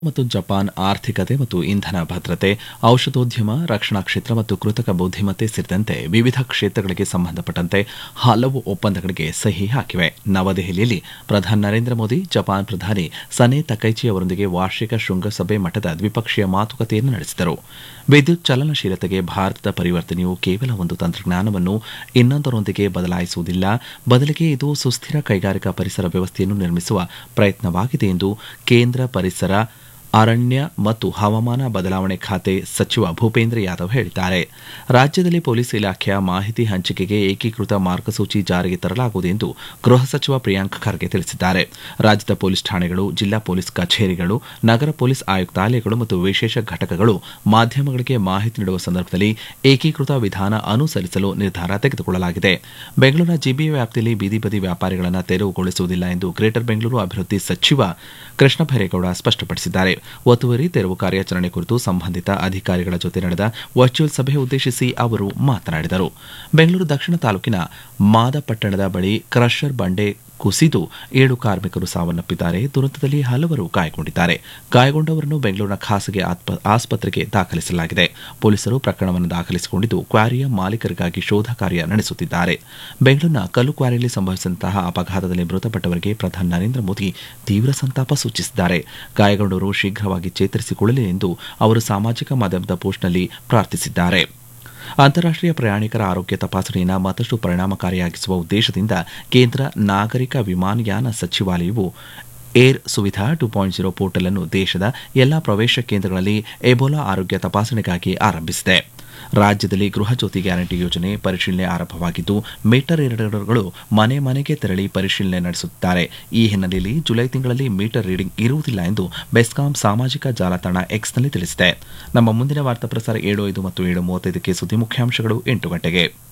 ಮತ್ತು ಜಪಾನ್ ಆರ್ಥಿಕತೆ ಮತ್ತು ಇಂಧನ ಭದ್ರತೆ ಔಷಧೋದ್ಯಮ ರಕ್ಷಣಾ ಕ್ಷೇತ್ರ ಮತ್ತು ಕೃತಕ ಬುದ್ದಿಮತ್ತೆ ಸೇರಿದಂತೆ ವಿವಿಧ ಕ್ಷೇತ್ರಗಳಿಗೆ ಸಂಬಂಧಪಟ್ಟಂತೆ ಹಲವು ಒಪ್ಪಂದಗಳಿಗೆ ಸಹಿ ಹಾಕಿವೆ ನವದೆಹಲಿಯಲ್ಲಿ ಪ್ರಧಾನಿ ನರೇಂದ್ರ ಮೋದಿ ಜಪಾನ್ ಪ್ರಧಾನಿ ಸನೆ ತಕೈಚಿ ಅವರೊಂದಿಗೆ ವಾರ್ಷಿಕ ಶೃಂಗಸಭೆ ಮಟ್ಟದ ದ್ವಿಪಕ್ಷೀಯ ಮಾತುಕತೆಯನ್ನು ನಡೆಸಿದರು ವಿದ್ಯುತ್ ಚಲನಶೀಲತೆಗೆ ಭಾರತದ ಪರಿವರ್ತನೆಯು ಕೇವಲ ಒಂದು ತಂತ್ರಜ್ಞಾನವನ್ನು ಇನ್ನೊಂದರೊಂದಿಗೆ ಬದಲಾಯಿಸುವುದಿಲ್ಲ ಬದಲಿಗೆ ಇದು ಸುಸ್ಥಿರ ಕೈಗಾರಿಕಾ ಪರಿಸರ ವ್ಯವಸ್ಥೆಯನ್ನು ನಿರ್ಮಿಸುವ ಪ್ರಯತ್ನವಾಗಿದೆ ಎಂದು ಕೇಂದ್ರ ಪರಿಸರ ಅರಣ್ಯ ಮತ್ತು ಹವಾಮಾನ ಬದಲಾವಣೆ ಖಾತೆ ಸಚಿವ ಭೂಪೇಂದ್ರ ಯಾದವ್ ಹೇಳಿದ್ದಾರೆ ರಾಜ್ಯದಲ್ಲಿ ಪೊಲೀಸ್ ಇಲಾಖೆಯ ಮಾಹಿತಿ ಹಂಚಿಕೆಗೆ ಏಕೀಕೃತ ಮಾರ್ಗಸೂಚಿ ಜಾರಿಗೆ ತರಲಾಗುವುದು ಎಂದು ಗೃಹ ಸಚಿವ ಪ್ರಿಯಾಂಕ್ ಖರ್ಗೆ ತಿಳಿಸಿದ್ದಾರೆ ರಾಜ್ಯದ ಪೊಲೀಸ್ ಠಾಣೆಗಳು ಜಿಲ್ಲಾ ಪೊಲೀಸ್ ಕಚೇರಿಗಳು ನಗರ ಪೊಲೀಸ್ ಆಯುಕ್ತಾಲಯಗಳು ಮತ್ತು ವಿಶೇಷ ಘಟಕಗಳು ಮಾಧ್ಯಮಗಳಿಗೆ ಮಾಹಿತಿ ನೀಡುವ ಸಂದರ್ಭದಲ್ಲಿ ಏಕೀಕೃತ ವಿಧಾನ ಅನುಸರಿಸಲು ನಿರ್ಧಾರ ತೆಗೆದುಕೊಳ್ಳಲಾಗಿದೆ ಬೆಂಗಳೂರಿನ ಜಿಬಿ ವ್ಯಾಪ್ತಿಯಲ್ಲಿ ಬೀದಿ ಬದಿ ವ್ಯಾಪಾರಿಗಳನ್ನು ತೆರವುಗೊಳಿಸುವುದಿಲ್ಲ ಎಂದು ಗ್ರೇಟರ್ ಬೆಂಗಳೂರು ಅಭಿವೃದ್ಧಿ ಸಚಿವ ಕೃಷ್ಣ ಭೈರೇಗೌಡ ಸ್ಪಷ್ಟಪಡಿಸಿದ್ದಾರೆ ಒತ್ತುವರಿ ತೆರವು ಕಾರ್ಯಾಚರಣೆ ಕುರಿತು ಸಂಬಂಧಿತ ಅಧಿಕಾರಿಗಳ ಜೊತೆ ನಡೆದ ವರ್ಚುವಲ್ ಸಭೆ ಉದ್ದೇಶಿಸಿ ಅವರು ಮಾತನಾಡಿದರು ಬೆಂಗಳೂರು ದಕ್ಷಿಣ ತಾಲೂಕಿನ ಮಾದಪಟ್ಟಣದ ಬಳಿ ಕ್ರಷರ್ ಬಂಡೆ ಕುಸಿದು ಏಳು ಕಾರ್ಮಿಕರು ಸಾವನ್ನಪ್ಪಿದ್ದಾರೆ ದುರಂತದಲ್ಲಿ ಹಲವರು ಗಾಯಗೊಂಡಿದ್ದಾರೆ ಗಾಯಗೊಂಡವರನ್ನು ಬೆಂಗಳೂರಿನ ಖಾಸಗಿ ಆಸ್ಪತ್ರೆಗೆ ದಾಖಲಿಸಲಾಗಿದೆ ಪೊಲೀಸರು ಪ್ರಕರಣವನ್ನು ದಾಖಲಿಸಿಕೊಂಡಿದ್ದು ಕ್ವಾರಿಯ ಮಾಲೀಕರಿಗಾಗಿ ಶೋಧ ಕಾರ್ಯ ನಡೆಸುತ್ತಿದ್ದಾರೆ ಬೆಂಗಳೂರಿನ ಕಲ್ಲು ಕ್ವಾರಿಯಲ್ಲಿ ಸಂಭವಿಸಿದಂತಹ ಅಪಘಾತದಲ್ಲಿ ಮೃತಪಟ್ಟವರಿಗೆ ಪ್ರಧಾನಿ ನರೇಂದ್ರ ಮೋದಿ ತೀವ್ರ ಸಂತಾಪ ಸೂಚಿಸಿದ್ದಾರೆ ಗಾಯಗೊಂಡವರು ಶೀಘ್ರವಾಗಿ ಚೇತರಿಸಿಕೊಳ್ಳಲಿ ಎಂದು ಅವರು ಸಾಮಾಜಿಕ ಮಾಧ್ಯಮದ ಪೋಸ್ಟ್ನಲ್ಲಿ ಪ್ರಾರ್ಥಿಸಿದ್ದಾರೆ ಅಂತಾರಾಷ್ಟೀಯ ಪ್ರಯಾಣಿಕರ ಆರೋಗ್ಯ ತಪಾಸಣೆಯನ್ನು ಮತ್ತಷ್ಟು ಪರಿಣಾಮಕಾರಿಯಾಗಿಸುವ ಉದ್ದೇಶದಿಂದ ಕೇಂದ್ರ ನಾಗರಿಕ ವಿಮಾನಯಾನ ಸಚಿವಾಲಯವು air Suvidha two point zero portal ಅನ್ನು ದೇಶದ ಎಲ್ಲಾ ಪ್ರವೇಶ ಕೇಂದ್ರಗಳಲ್ಲಿ ಎಬೋಲಾ ಆರೋಗ್ಯ ತಪಾಸಣೆಗಾಗಿ ಆರಂಭಿಸಿದೆ ರಾಜ್ಯದಲ್ಲಿ ಗೃಹ ಜ್ಯೋತಿ ಗ್ಯಾರಂಟಿ ಯೋಜನೆ ಪರಿಶೀಲನೆ ಆರಂಭವಾಗಿದ್ದು ಮೀಟರ್ ರೀಡರ್ಗಳು ಮನೆ ಮನೆಗೆ ತೆರಳಿ ಪರಿಶೀಲನೆ ನಡೆಸುತ್ತಿದ್ದಾರೆ ಈ ಹಿನ್ನೆಲೆಯಲ್ಲಿ ಜುಲೈ ತಿಂಗಳಲ್ಲಿ ಮೀಟರ್ ರೀಡಿಂಗ್ ಇರುವುದಿಲ್ಲ ಎಂದು ಬೆಸ್ಕಾಂ ಸಾಮಾಜಿಕ ಜಾಲತಾಣ ಎಕ್ಸ್ನಲ್ಲಿ ತಿಳಿಸಿದೆ ನಮ್ಮ ಮುಂದಿನ ವಾರ್ತಾ ಪ್ರಸಾರ ಏಳು ಐದು ಮತ್ತು ಏಳು ಮೂವತ್ತೈದಕ್ಕೆ ಸುದ್ದಿ ಮುಖ್ಯಾಂಶಗಳು ಎಂಟು ಗಂಟೆಗೆ